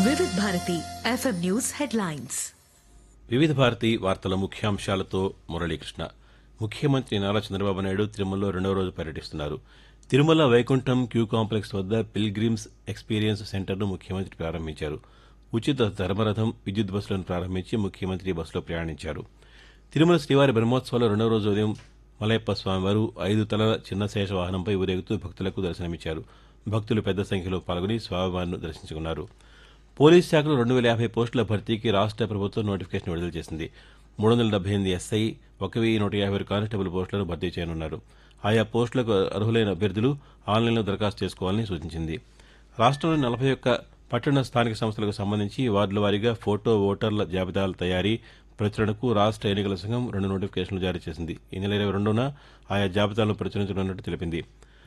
వివిధ Bharati FM news headlines వివిధ భారతి వార్తల ముఖ్యాంశాలతో మురళీకృష్ణ ముఖ్యమంత్రి నారా చంద్రబాబు నాయుడు తిరుమలలో రెండవ రోజు పర్యటిస్తున్నారు తిరుమల వైకుంఠం క్యూ కాంప్లెక్స్ వద్ద పిల్గ్రిమ్స్ ఎక్స్పీరియన్స్ సెంటర్ను ముఖ్యమంత్రి ప్రారంభించారు ఉచిత ధర్మరథం విద్యుత్ బస్సులను ప్రారంభించి ముఖ్యమంత్రి బస్సులో ప్రయాణించారు తిరుమల శ్రీవారి బ్రహ్మోత్సవాల రెండవ రోజు ఉదయం మలయప్ప స్వామివారు ఐదు తలల చిన్న శేష వాహనంపై ఊరేగుతూ భక్తులకు దర్శనమిచ్చారు భక్తులు పెద్ద సంఖ్యలో పాల్గొని స్వామివారిని దర్శించుకున్నారు పోలీస్ శాఖలో రెండు వేల యాభై పోస్టుల భర్తీకి రాష్ట్ర ప్రభుత్వం నోటిఫికేషన్ విడుదల చేసింది మూడు వందల డెబ్బై ఎనిమిది ఎస్ఐ ఒక వెయ్యి నూట యాభై కానిస్టేబుల్ పోస్టులను భర్తీ చేయనున్నారు ఆయా పోస్టులకు అర్హులైన అభ్యర్థులు ఆన్లైన్లో దరఖాస్తు చేసుకోవాలని సూచించింది రాష్ట్రంలోని నలభై ఒక్క పట్టణ స్థానిక సంస్థలకు సంబంధించి వార్డుల వారీగా ఫోటో ఓటర్ల జాబితాల తయారీ ప్రచురణకు రాష్ట్ర ఎన్నికల సంఘం రెండు నోటిఫికేషన్లు జారీ చేసింది ఈ నెల ఇరవై రెండున ఆయా జాబితాలను ప్రచురించనున్నట్టు తెలిపింది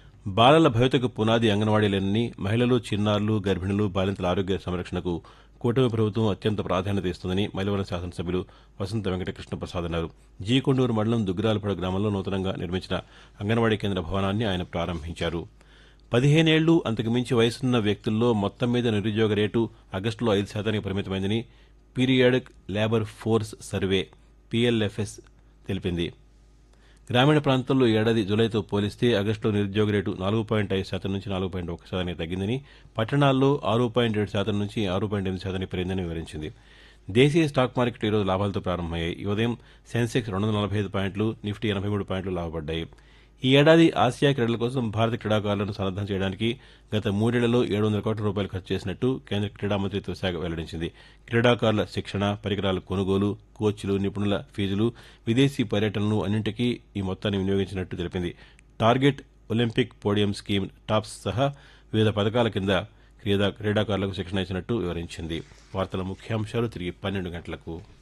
బాలల భవితకు పునాది అంగన్వాడీలన్నీ మహిళలు చిన్నారులు గర్భిణులు బాలింతల ఆరోగ్య సంరక్షణకు కూటమి ప్రభుత్వం అత్యంత ప్రాధాన్యత ఇస్తుందని మైలవరం శాసనసభ్యులు వసంత వెంకటకృష్ణ ప్రసాద్ అన్నారు జీకొండూరు మండలం దుగ్గిరాలపడ గ్రామంలో నూతనంగా నిర్మించిన అంగన్వాడీ కేంద్ర భవనాన్ని ఆయన ప్రారంభించారు పదిహేనేళ్లు అంతకు మించి వయసున్న వ్యక్తుల్లో మొత్తం మీద నిరుద్యోగ రేటు ఆగస్టులో ఐదు శాతానికి పరిమితమైందని periodic labour force survey PLFS తెలిపింది గ్రామీణ ప్రాంతాల్లో ఈ ఏడాది జులైతో పోలిస్తే ఆగస్టులో నిరుద్యోగ రేటు నాలుగు పాయింట్ ఐదు శాతం నుంచి నాలుగు పాయింట్ ఒక శాతానికి తగ్గిందని పట్టణాల్లో ఆరు పాయింట్ ఏడు శాతం నుంచి ఆరు పాయింట్ ఎనిమిది శాతానికి పెరిగిందని వివరించింది దేశీయ స్టాక్ మార్కెట్ ఈరోజు లాభాలతో ప్రారంభమయ్యాయి ఈ ఉదయం సెన్సెక్స్ రెండు వందల నలభై ఐదు పాయింట్లు నిఫ్టీ ఎనభై మూడు పాయింట్లు లాభపడ్డాయి ఈ ఏడాది ఆసియా క్రీడల కోసం భారత క్రీడాకారులను సన్నద్దం చేయడానికి గత మూడేళ్లలో ఏడు వందల కోట్ల రూపాయలు ఖర్చు చేసినట్టు కేంద్ర క్రీడా మంత్రిత్వ శాఖ వెల్లడించింది క్రీడాకారుల శిక్షణ పరికరాల కొనుగోలు కోచ్లు నిపుణుల ఫీజులు విదేశీ పర్యటనలు అన్నింటికీ ఈ మొత్తాన్ని వినియోగించినట్టు తెలిపింది target Olympic podium scheme TOPS సహా వివిధ పథకాల కింద క్రీడా క్రీడాకారులకు శిక్షణ ఇచ్చినట్టు వివరించింది వార్తల ముఖ్యాంశాలు తిరిగి పన్నెండు గంటలకు